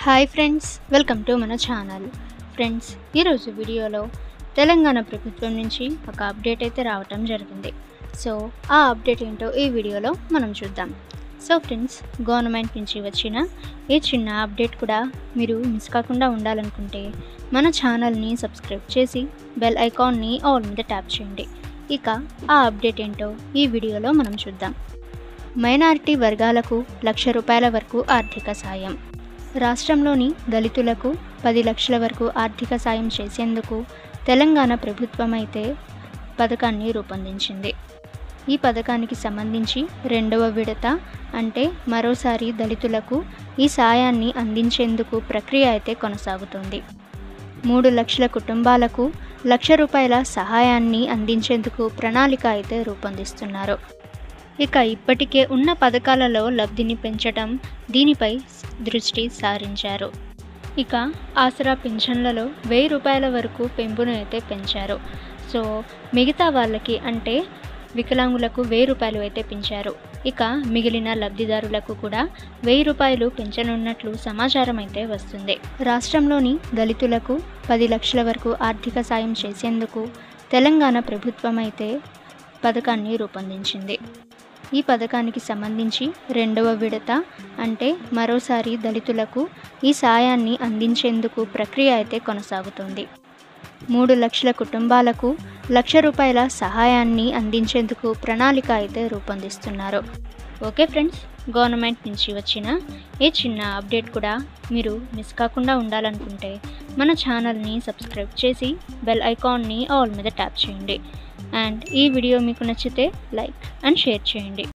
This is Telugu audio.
హాయ్ ఫ్రెండ్స్ వెల్కమ్ టు మన ఛానల్ ఫ్రెండ్స్ ఈరోజు వీడియోలో తెలంగాణ ప్రభుత్వం నుంచి ఒక అప్డేట్ అయితే రావటం జరిగింది సో ఆ అప్డేట్ ఏంటో ఈ వీడియోలో మనం చూద్దాం సో ఫ్రెండ్స్ గవర్నమెంట్ నుంచి వచ్చిన ఈ చిన్న అప్డేట్ కూడా మీరు మిస్ కాకుండా ఉండాలనుకుంటే మన ఛానల్ని సబ్స్క్రైబ్ చేసి బెల్ ఐకాన్ని ఆల్ మీద ట్యాప్ చేయండి ఇక ఆ అప్డేట్ ఏంటో ఈ వీడియోలో మనం చూద్దాం మైనారిటీ వర్గాలకు లక్ష రూపాయల వరకు ఆర్థిక సాయం రాష్ట్రంలోని దళితులకు పది లక్షల వరకు ఆర్థిక సాయం చేసేందుకు తెలంగాణ ప్రభుత్వం అయితే పథకాన్ని రూపొందించింది ఈ పథకానికి సంబంధించి రెండవ విడత అంటే మరోసారి దళితులకు ఈ సాయాన్ని అందించేందుకు ప్రక్రియ అయితే కొనసాగుతుంది మూడు లక్షల కుటుంబాలకు లక్ష రూపాయల సహాయాన్ని అందించేందుకు ప్రణాళిక అయితే రూపొందిస్తున్నారు ఇక ఇప్పటికే ఉన్న పథకాలలో లబ్ధిని పెంచడం దీనిపై దృష్టి సారించారు ఇక ఆసరా పింఛన్లలో వెయ్యి రూపాయల వరకు పెంపును అయితే పెంచారు సో మిగతా వాళ్ళకి అంటే వికలాంగులకు వెయ్యి రూపాయలు అయితే పెంచారు ఇక మిగిలిన లబ్ధిదారులకు కూడా వెయ్యి రూపాయలు పెంచనున్నట్లు సమాచారం అయితే వస్తుంది రాష్ట్రంలోని దళితులకు పది లక్షల వరకు ఆర్థిక సాయం చేసేందుకు తెలంగాణ ప్రభుత్వం అయితే పథకాన్ని రూపొందించింది ఈ పథకానికి సంబంధించి రెండవ విడత అంటే మరోసారి దళితులకు ఈ సాయాన్ని అందించేందుకు ప్రక్రియ అయితే కొనసాగుతోంది మూడు లక్షల కుటుంబాలకు లక్ష రూపాయల సహాయాన్ని అందించేందుకు ప్రణాళిక అయితే రూపొందిస్తున్నారు ఓకే ఫ్రెండ్స్ గవర్నమెంట్ నుంచి వచ్చిన ఏ చిన్న అప్డేట్ కూడా మీరు మిస్ కాకుండా ఉండాలనుకుంటే మన ఛానల్ని సబ్స్క్రైబ్ చేసి బెల్ ఐకాన్ని ఆల్ మీద ట్యాప్ చేయండి అండ్ ఈ వీడియో మీకు నచ్చితే లైక్ అండ్ షేర్ చేయండి